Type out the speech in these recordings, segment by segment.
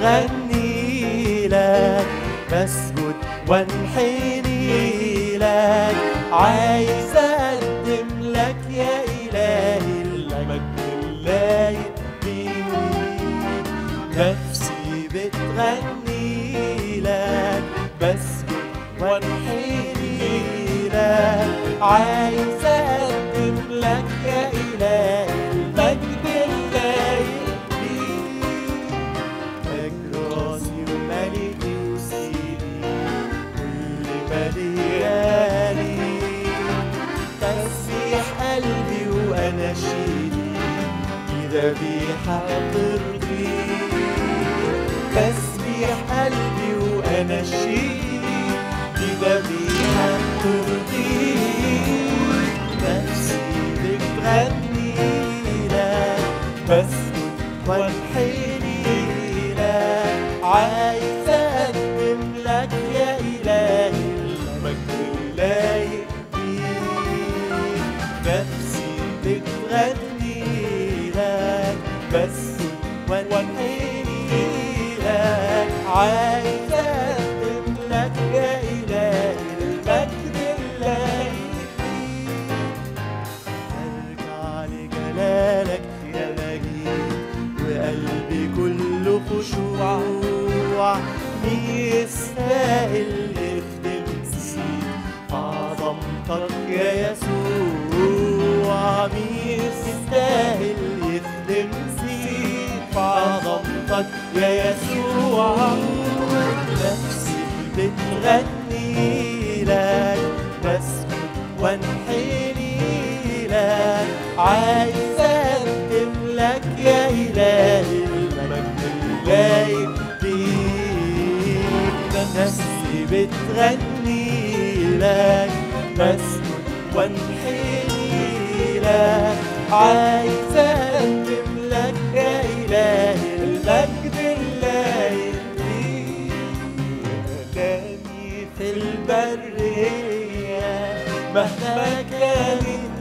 بتغني لك بسجد وانحني لك عايز اقدم لك يا الهي المجد اللايق بيك نفسي بتغني لك بسجد وانحني لك عايز اقدم لك يا الهي المجد اللايق بيك تاج راسي وملكي وسيدي كل ملياني تسبيح قلبي واناشيدي دي ذبيحة ترضيك تسبيح قلبي واناشيدي دي ذبيحة ترضيك نفسي بتغني لك بسجد وانحني لك عايز اقدم لك يا الهي المجد اللايق بيك نفسي بتغني لك بسجد وانحني لك عايز اقدم لك يا الهي المجد اللايق بيك ارجع لجلالك يا مجيد وقلبي كله خشوع مين يستاهل يخدم سيد عظمتك يا يسوع مين يستاهل يخدم سيد عظمتك يا يسوع نفسي بتغني لك بسجد وانحني لك عايز اقدم لك يا الهي المجد اللايق بيك نفسي بتغني لك بسجد وانحني لك عايز اقدم لك يا الهي المجد اللايق بيك كلامي في البرية مهما كانت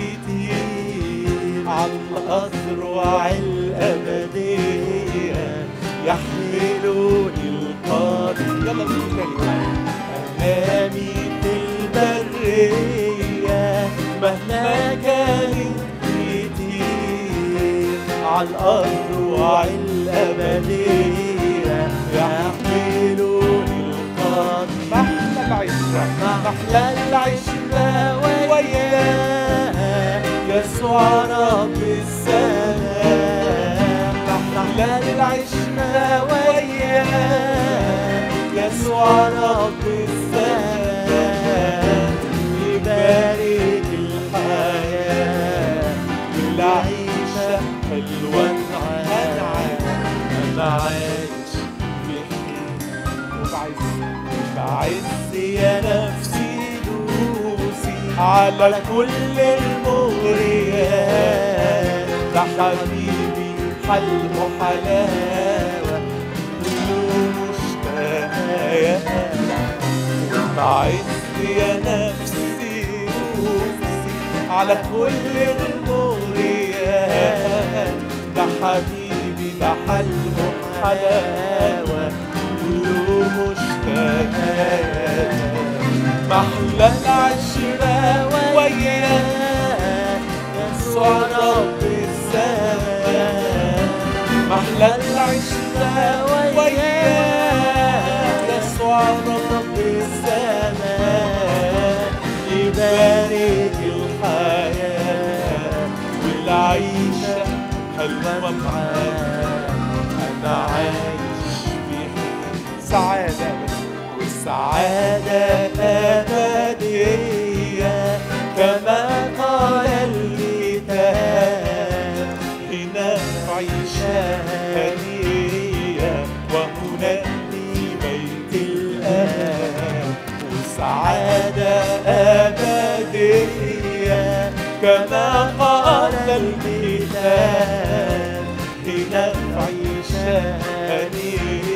كتير على الأذرع الأبدية يحملوني القاضي يلا نقول تاني أمامي في البرية مهما كانت كتير على الأذرع الأبدية يحملوني القاضي محلى العشرة محلى العشرة وياه يسوع رب السلام محلى العشرة وياه يسوع رب السلام يبارك الحياة والعيشة حلوة أنعام أنا عايش في حين وبعز بعز يا نفسي دوسي على كل المغريات ده حبيبي حلم حلاوة كله مشتهيات بعز يا نفسي دوسي على كل المغريات ده حبيبي ده حلم حلاوة كله مشتهيات محلى العشرة وياه يسوع رب السماء محلى العشرة وياه يسوع رب السماء يبارك الحياة والعيشة حلوة معاه أنا عايش في سعادة والسعادة أبدية كما قال الكتاب هنا عيشة هنية وهنا في بيت الآب والسعادة أبدية كما قال الكتاب هنا عيشة هنية